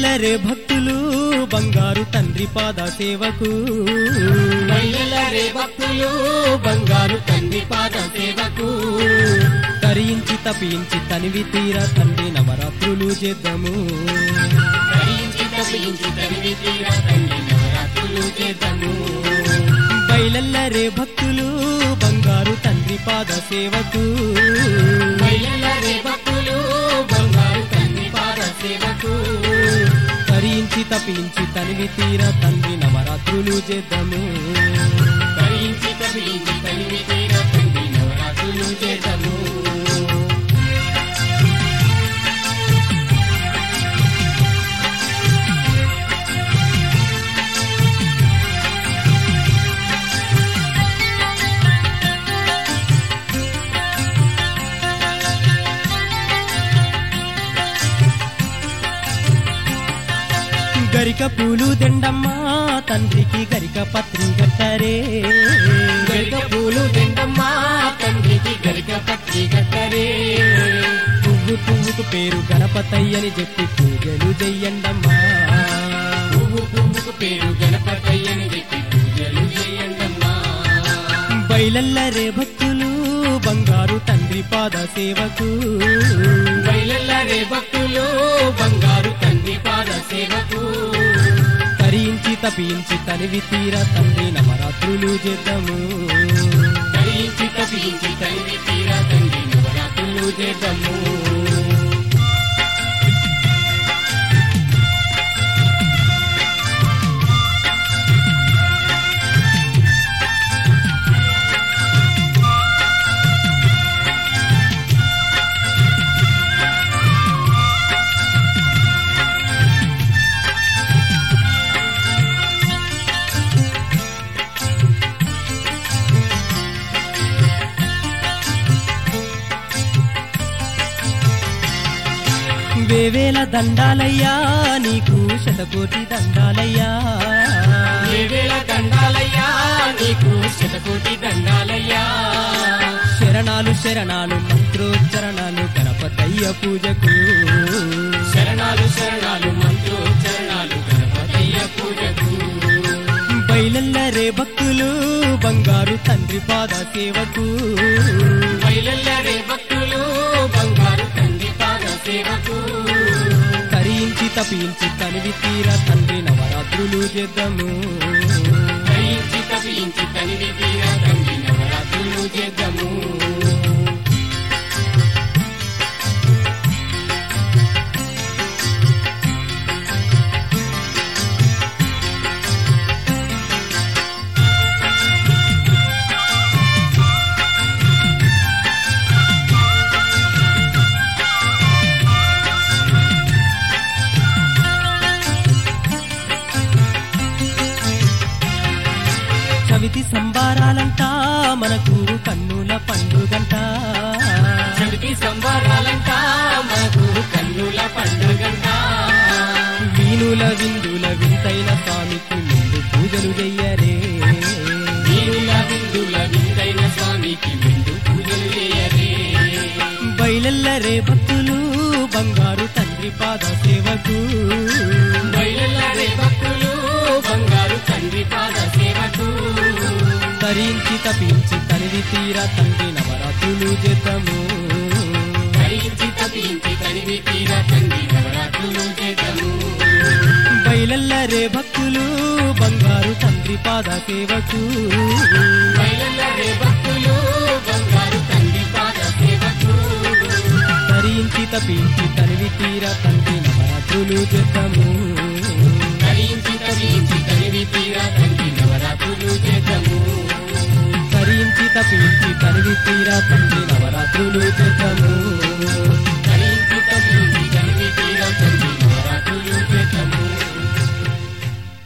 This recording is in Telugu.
బయలెల్లరే భక్తులు బంగారు తండ్రి పాద సేవకు బయలరే భక్తులు బంగారు తండ్రి పాద సేవకు తరించి తపించి తనివి తీర తండ్రి నవరాత్రులు చేద్దాము ధరించి తపించి తరివి తీరా తండ్రి నవరాత్రులు చేద్దాము బయలెల్లరే భక్తులు బంగారు తండ్రి పాద సేవకు బయలరే భక్తులు బంగారు తండ్రి పాద సేవకు తరించి తపించి తనివి తీర తండ్రి నవరాత్రులు చేద్దాము ధరించి తపించి తరివి తీరా తండ్రి నవరాత్రులు చేద్దాము గరిక పూలు దండమ్మా తండ్రికి గరిక పత్రి గట్టరే గరిక పూలు తింటమ్మా తండ్రికి గరిక పత్రి కట్టరే పువ్వు పువ్వుకు పేరు గణపతయ్యని చెప్పి పూజలు చెయ్యండమ్మా పువ్వు పువ్వుకు పేరు గణపతయ్యని చెప్పి పూజలు చేయండమ్మా బయలల్లరే భక్తులు బంగారు తండ్రి పాద సేవకు బయలరే భక్తులు బంగారు తండ్రి పాద సేవకు తరించి తపించి తనివి తీర తండ్రి నవరాత్రులు చేద్దాము ధరించి తపించి తల్లి తీరా తండ్రి నవరాత్రులు చేద్దాము వేవేల దండాలయ్యా నీకు శతకోటి దండాలయ్యా ఏవేళ దండాలయ్యా నీకు శతకోటి దండాలయ్యా శరణాలు శరణాలు మంత్రోచ్చరణాలు గణపతయ్య పూజకు శరణాలు శరణాలు మంత్రోచ్చరణాలు గణపతయ్య పూజకు బయలల్లరే భక్తులు బంగారు తండ్రి పాద సేవకు బయలరే భక్తులు బంగారు తండ్రి పాద సేవకు తరించి తపించి తనివి తీర తండ్రి నవరాత్రులు చేద్దాము ధరించి తపించి తనివి తీరా తండ్రి నవరాత్రులు చేద్దాము చవితి సంబారాలంట మనకు కన్నుల పండుగంట చవితి సంబరాలంట మనకు కన్నుల పండుగంట వీణుల విందుల వింతైన స్వామికి ముందు పూజలు చెయ్యరే వీరుల విందుల విందైన స్వామికి విందు పూజలు చేయరే బయలల్లరే భక్తులు బంగారు తండ్రి పాద సేవకు బయలరే భక్తులు బంగారు తండ్రి పాద సేవకు తరించి తపించి తనివి తీర తండ్రి నవరాత్రులు చేద్దాము ధరించి తపించి తనివి తీరా తండ్రి నవరాత్రులు చేద్దాము బయలల్లరే భక్తులు బంగారు తండ్రి పాద సేవకు బయలరే భక్తులు బంగారు తండ్రి పాద సేవకు తరించి తపించి తనివి తీర తండ్రి నవరాత్రులు చేద్దాము ధరించి తపించి తనివి తీరా తండ్రి నవరాత్రులు చేద్దాము తరించి తపించి తనివి తీర తండ్రి నవరాత్రులు చేద్దాము